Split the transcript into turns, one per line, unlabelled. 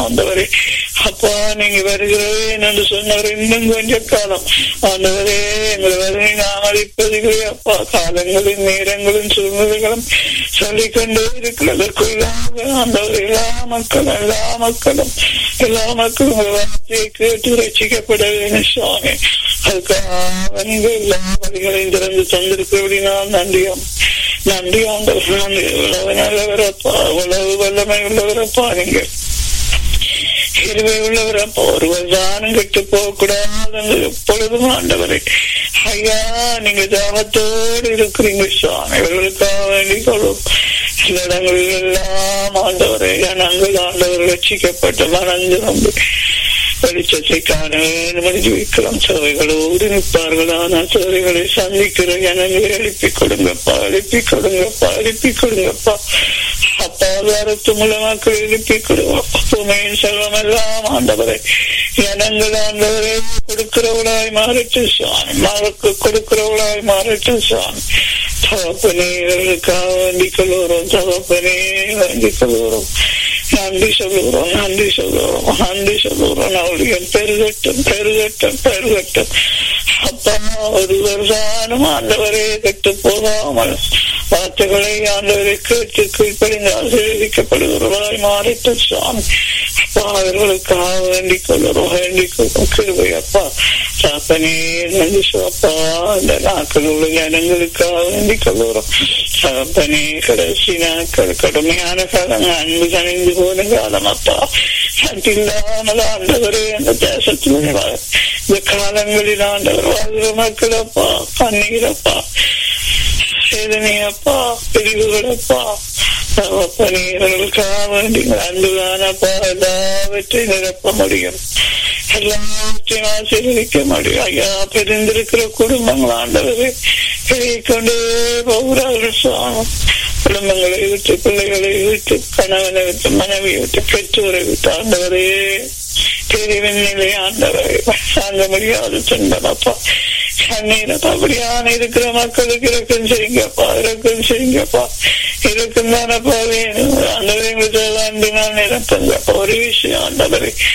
ஆண்டவரே அப்பா நீங்க வருகிறவே என்று சொன்னவர் இன்னும் கொஞ்ச காலம் ஆண்டவரே எங்களை வருகை நாமதிப்பதிலே அப்பா காலங்களின் நேரங்களும் சூழ்நிலைகளும் சொல்லிக்கொண்டே இருக்கிறதற்குள்ளாக ஆண்டவர் எல்லா மக்களும் எல்லா மக்களும் எல்லா மக்களும் உங்கள் வார்த்தையை கேட்டு ரசிக்கப்பட வேண்டும் சுவாமி அதுக்காக நீங்க எல்லா வழிகளையும் திறந்து தந்திருக்கிறபடி நான் நன்றியும் நன்றி ஆண்டவர் நன்றி உழவு நல்லவரப்பா உழவு வல்லமை உள்ளவரப்பா நீங்க இருவை உள்ளவரப்பா ஒருவர் தானம் கெட்டு போக கூடாது எப்பொழுதும் ஆண்டவரை ஐயா நீங்க தாகத்தோடு இருக்கிறீங்க சுவாமி இவர்களுக்காக வேண்டிக் கொள்ளும் சில இடங்களில் எல்லாம் ஆண்டவரை நாங்கள் ஆண்டவர் ரட்சிக்கப்பட்ட மனந்து நம்பி வெளிச்சத்தை காண வேண்டும் வைக்கலாம் சேவைகளோடு நிற்பார்கள் ஆனால் சேவைகளை சந்திக்கிற ஜனங்களை எழுப்பிக் கொடுங்கப்பா எழுப்பிக் கொடுங்கப்பா எழுப்பிக் கொடுங்கப்பா அப்பா வாரத்து மூலமாக்கள் எழுப்பிக் கொடுங்கப்பா பூமியின் செல்வம் எல்லாம் ஆண்டவரை ஜனங்கள் ஆண்டவரை கொடுக்கிறவளாய் மாறட்டு சுவாமி மறக்கு கொடுக்கிறவளாய் மாறட்டு சுவாமி தகப்பனே இவர்களுக்காக வேண்டிக் கொள்கிறோம் தகப்பனே வேண்டிக் கொள்கிறோம் நன்றி சொல்லுகிறோம் நன்றி சொல்லுகிறோம் நன்றி சொல்லுகிறோம் அவளுடைய பெருகட்டும் பெருகட்டும் பெருகட்டும் அப்பா ஒருவர் தானும் ஆண்டவரே கெட்டு போகாமல் வார்த்தைகளை ஆண்டவரை கேட்டு கீழ்ப்படிந்து ஆசீர்வதிக்கப்படுகிறவராய் மாறிட்டு சுவாமி அப்பா அவர்களுக்காக வேண்டிக் கொள்கிறோம் வேண்டிக் கொள்ளும் கிருபை அப்பா சாப்பனே நன்றி அப்பா இந்த நாட்கள் உள்ள ஜனங்களுக்காக வேண்டிக் கொள்கிறோம் சாப்பனே கடைசி நாட்கள் கடுமையான காலம் அன்பு கணிந்து போன காலம் அப்பா இல்லாமல் ஆண்டவரே அந்த தேசத்தில் இந்த காலங்களில் ஆண்டவர் வாழ்கிற மக்கள் அப்பா கண்ணீரப்பா சேதனையப்பா பிரிவுகளப்பா பணிகளுக்காக வேண்டி அன்புதானப்பா எல்லாவற்றையும் நிரப்ப முடியும் எல்லாவற்றையும் ஆசீர்வதிக்க முடியும் ஐயா பிரிந்திருக்கிற குடும்பங்கள் ஆண்டவரை கொண்டு போகிறார்கள் சுவாமி குடும்பங்களை விட்டு பிள்ளைகளை விட்டு கணவனை விட்டு மனைவியை விட்டு பெற்றோரை விட்டு ஆண்டவரே பிரிவின் நிலை ஆண்டவரை தாங்க முடியாது துன்பமப்பா கண்ணீரப்பா அப்படியான இருக்கிற மக்களுக்கு இறக்கம் செய்யுங்கப்பா இறக்கம் செய்யுங்கப்பா இறக்கம் தானப்பா வேணும் ஆண்டவரை எங்களுக்கு அன்பினால் நிரப்புங்கப்பா ஒரு விஷயம் ஆண்டவரை